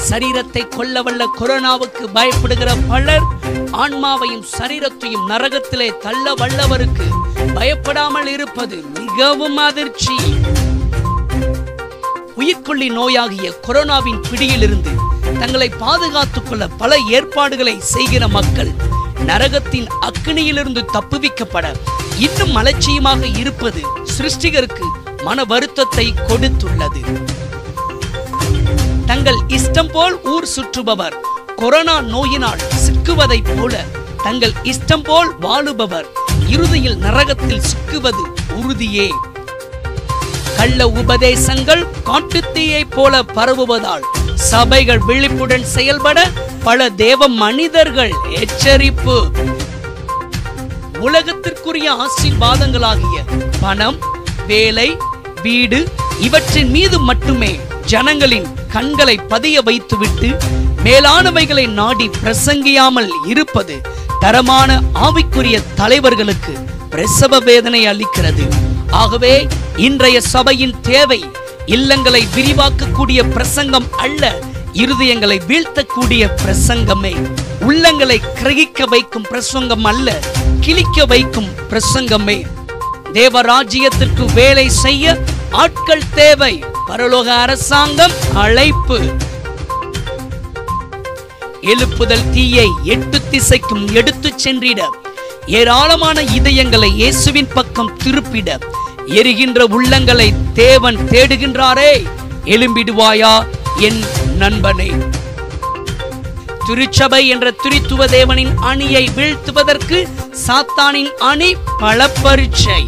சரீரத்தை கொல்லவல்ல கொரோனாவுக்கு பயப்படுகிற பலர் ஆன்மாவையும் சரீரத்தையும் நரகத்திலே தள்ள வல்லவருக்கு பயப்படாமல் இருப்பது மிகவும் அதிர்ச்சி உயிர்கொல்லி நோயாகிய கொரோனாவின் பிடியிலிருந்து தங்களை பாதுகாத்துக் கொள்ள பல ஏற்பாடுகளை செய்கிற மக்கள் நரகத்தின் அக்கினியிலிருந்து தப்புவிக்கப்பட இன்னும் அலட்சியமாக இருப்பது சிருஷ்டிகருக்கு மன வருத்தத்தை கொடுத்துள்ளது தங்கள் இஷ்டம் போல் ஊர் சுற்றுபவர் கொரோனா நோயினால் சிக்குவதைப் போல தங்கள் இஷ்டம் போல் வாழுபவர் இறுதியில் நரகத்தில் சிக்குவது உறுதியே கள்ள உபதேசங்கள் காட்டுத்தீயை போல பரவுவதால் சபைகள் விழிப்புடன் செயல்பட பல தேவ மனிதர்கள் எச்சரிப்பு உலகத்திற்குரிய ஆசீர்வாதங்களாகிய பணம் வேலை வீடு இவற்றின் மீது மட்டுமே ஜனங்களின் கண்களை பதிய வைத்துவிட்டு மேலானவைகளை நாடி பிரசங்கியாமல் இருப்பது தரமான ஆவிக்குரிய தலைவர்களுக்கு பிரசவ வேதனை அளிக்கிறது ஆகவே இன்றைய சபையின் தேவை இல்லங்களை விரிவாக்கக்கூடிய பிரசங்கம் அல்ல இருதயங்களை வீழ்த்தக்கூடிய பிரசங்கமே உள்ளங்களை கிரகிக்க வைக்கும் பிரசங்கம் அல்ல கிழிக்க வைக்கும் பிரசங்கமே தேவராஜ்யத்திற்கு வேலை செய்ய ஆட்கள் தேவை பரலோக அரசாங்கம் அழைப்பு எழுப்புதல் தீயை எட்டு திசைக்கும் எடுத்துச் சென்றிட ஏராளமான இதயங்களை இயேசுவின் பக்கம் திருப்பிட எரிகின்ற உள்ளங்களை தேவன் தேடுகின்றாரே எழும்பிடுவாயா என் நண்பனே திருச்சபை என்ற துரித்துவ தேவனின் அணியை வீழ்த்துவதற்கு சாத்தானின் அணி பல பரீட்சை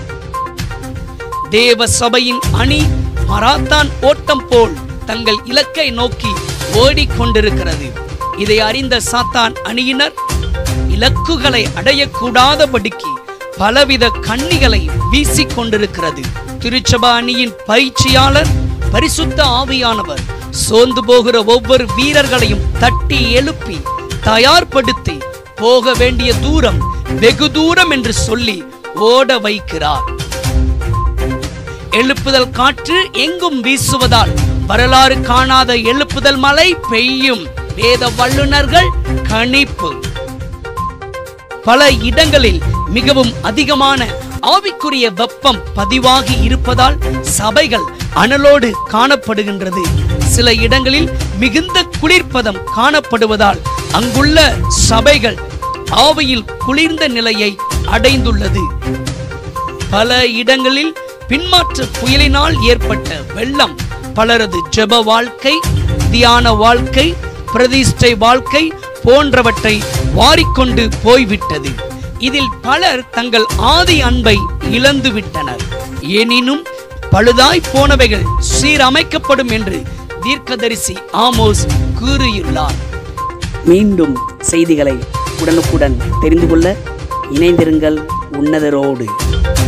தேவ சபையின் அணி மராத்தான் ஓட்டம் போல் தங்கள் இலக்கை நோக்கி ஓடிக்கொண்டிருக்கிறது இதை அறிந்த சாத்தான் அணியினர் இலக்குகளை அடையக்கூடாதபடிக்கு பலவித கண்ணிகளை வீசிக் கொண்டிருக்கிறது திருச்சபா அணியின் பயிற்சியாளர் பரிசுத்த ஆவியானவர் சோர்ந்து போகிற ஒவ்வொரு வீரர்களையும் தட்டி எழுப்பி தயார்படுத்தி போக வேண்டிய தூரம் வெகு தூரம் என்று சொல்லி ஓட வைக்கிறார் எழுப்புதல் காற்று எங்கும் வீசுவதால் வரலாறு காணாத எழுப்புதல் மழை பெய்யும் வேத வல்லுனர்கள் கணிப்பு பல இடங்களில் மிகவும் அதிகமான ஆவிக்குரிய வெப்பம் பதிவாகி இருப்பதால் சபைகள் அனலோடு காணப்படுகின்றது சில இடங்களில் மிகுந்த குளிர்பதம் காணப்படுவதால் அங்குள்ள சபைகள் ஆவியில் குளிர்ந்த நிலையை அடைந்துள்ளது பல இடங்களில் பின்மாற்ற புயலினால் ஏற்பட்ட வெள்ளம் பலரது ஜெப வாழ்க்கை தியான வாழ்க்கை பிரதிஷ்டை வாழ்க்கை போன்றவற்றை வாரிக்கொண்டு போய்விட்டது இதில் பலர் தங்கள் ஆதி அன்பை இழந்து விட்டனர் எனினும் பழுதாய் போனவைகள் சீரமைக்கப்படும் என்று தீர்க்கதரிசி ஆமோஸ் கூறியுள்ளார் மீண்டும் செய்திகளை உடனுக்குடன் தெரிந்து கொள்ள இணைந்திருங்கள் உன்னதரோடு